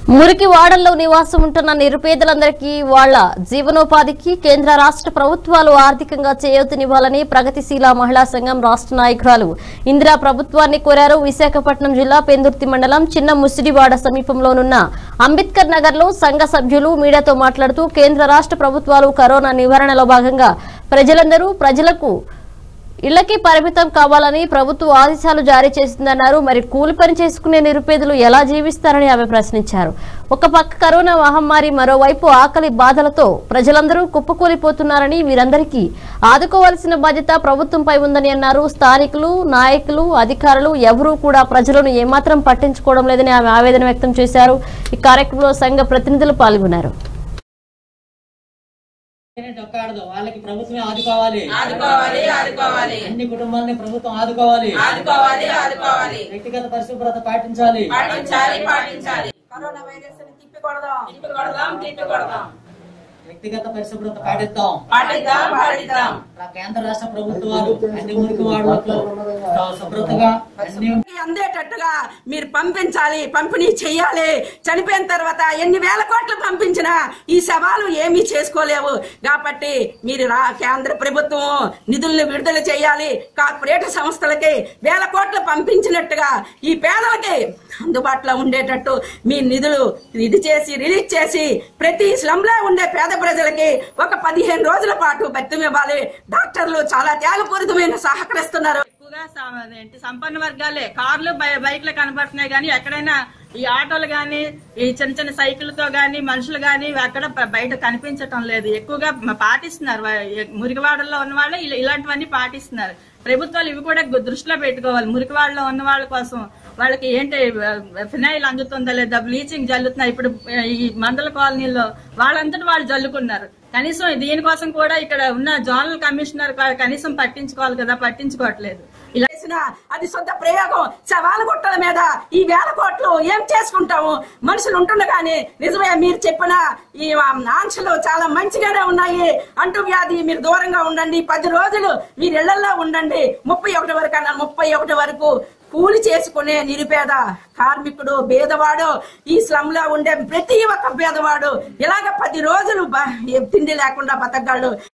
మురికి వాడల్లో నివాసం ఉంటున్న నిరుపేదలందరికీ వాళ్ల జీవనోపాధికి కేంద్ర రాష్ట్ర ప్రభుత్వాలు ఆర్థికంగా చేయూతనివ్వాలని ప్రగతిశీల మహిళా సంఘం రాష్ట్ర నాయకురాలు ఇందిరా ప్రభుత్వాన్ని కోరారు విశాఖపట్నం జిల్లా పెందుర్తి మండలం చిన్న ముసిడివాడ సమీపంలోనున్న అంబేద్కర్ నగర్ లో సంఘ సభ్యులు మీడియాతో మాట్లాడుతూ కేంద్ర రాష్ట్ర ప్రభుత్వాలు కరోనా నివారణలో భాగంగా ప్రజలందరూ ప్రజలకు ఇళ్లకి పరిమితం కావాలని ప్రభుత్వం ఆదేశాలు జారీ చేసిందన్నారు మరి కూలి పని చేసుకునే నిరుపేదలు ఎలా జీవిస్తారని ఆమె ప్రశ్నించారు ఒక పక్క కరోనా మహమ్మారి మరోవైపు ఆకలి బాధలతో ప్రజలందరూ కుప్పకూలిపోతున్నారని వీరందరికీ ఆదుకోవాల్సిన బాధ్యత ప్రభుత్వంపై ఉందని అన్నారు స్థానికులు నాయకులు అధికారులు ఎవరూ కూడా ప్రజలను ఏమాత్రం పట్టించుకోవడం లేదని ఆమె ఆవేదన వ్యక్తం చేశారు ఈ కార్యక్రమంలో సంఘ ప్రతినిధులు పాల్గొన్నారు డొక్కాడదు వాళ్ళకి ప్రభుత్వమే ఆదుకోవాలి ఆదుకోవాలి ఆదుకోవాలి అన్ని కుటుంబాలని ప్రభుత్వం ఆదుకోవాలి ఆదుకోవాలి ఆదుకోవాలి వ్యక్తిగత పరిశుభ్రత పాటించాలి పాటించాలి పాటించాలి కరోనా వైరస్ ని తిప్పికొడదాం తిప్పి కొడదాం తిప్పి కొడదాం వ్యక్తిగత పరిశుభ్రత పాటిద్దాం పాటిద్దాం పాటిద్దాం ఆ కేంద్ర రాష్ట్ర ప్రభుత్వాలు అన్ని మురికి వాడలకు శుభ్రతగా అన్ని అందరికీ అందేటట్టుగా మీరు పంపించాలి పంపిణీ చెయ్యాలి చనిపోయిన తర్వాత ఎన్ని వేల కోట్లు పంపించినా ఈ సవాలు ఏమీ చేసుకోలేవు కాబట్టి మీరు రా కేంద్ర ప్రభుత్వం నిధుల్ని విడుదల చేయాలి కార్పొరేట్ సంస్థలకి వేల కోట్లు పంపించినట్టుగా ఈ పేదలకి అందుబాటులో ఉండేటట్టు మీ నిధులు ఇది చేసి రిలీజ్ చేసి ప్రతి స్లంలో ఉండే పేద ప్రజలకి ఒక పదిహేను రోజుల పాటు భత్యం ఇవ్వాలి డాక్టర్లు చాలా త్యాగపూరితమైన సహకరిస్తున్నారు ఎక్కువగా స- ఏంటి సంపన్న వర్గాలే కార్లు బై- బైక్లు కనబడుతున్నాయి కానీ ఎక్కడైనా ఈ ఆటోలు గాని ఈ చిన్న చిన్న సైకిల్తో గాని మనుషులు గాని ఎక్కడ బ- బయట కనిపించటం లేదు ఎక్కువగా మ- పాటిస్తున్నారు వా- ఎ- మురికివాడల్లో ఉన్న వాళ్ళు ఇలా- ఇలాంటివన్నీ పాటిస్తున్నారు ప్రభుత్వాలు ఇవి కూడా గు- దృష్టిలో పెట్టుకోవాలి మురికివాడలో ఉన్న వాళ్ళ కోసం వాళ్ళకి ఏంటి ఆ, ఫినాయిల్ అందుతుందా లేదా బ్లీచింగ్ జల్లుతున్నా ఇప్పుడు ఆ, ఈ మండల కాలనీలో వాళ్ళంతటి వాళ్ళు జల్లుకున్నారు కనీసం దీనికోసం కూడా ఇక్కడ ఉన్న జోనల్ కమిషనర్ క- కనీసం పట్టించుకోవాలి కదా పట్టించుకోవట్లేదు ఇలా చేసిన అది సొంత ప్రయోగం శవాల గుట్టల మీద ఈ వేల కోట్లు ఏం చేసుకుంటాము మనుషులు ఉంటుండగానే నిజమే మీరు చెప్పిన ఈ ఆంక్షలు చాలా మంచిగానే ఉన్నాయి అంటు వ్యాధి మీరు దూరంగా ఉండండి పది రోజులు మీరు ఇళ్లలో ఉండండి ముప్పై ఒకటి వరకు అన్నారు ముప్పై ఒకటి వరకు కూలి చేసుకునే నిరుపేద కార్మికుడు పేదవాడు ఈ స్లమ్ లో ఉండే ప్రతి ఒక్క పేదవాడు ఇలాగ పది రోజులు బ- తిండి లేకుండా బతకగలడు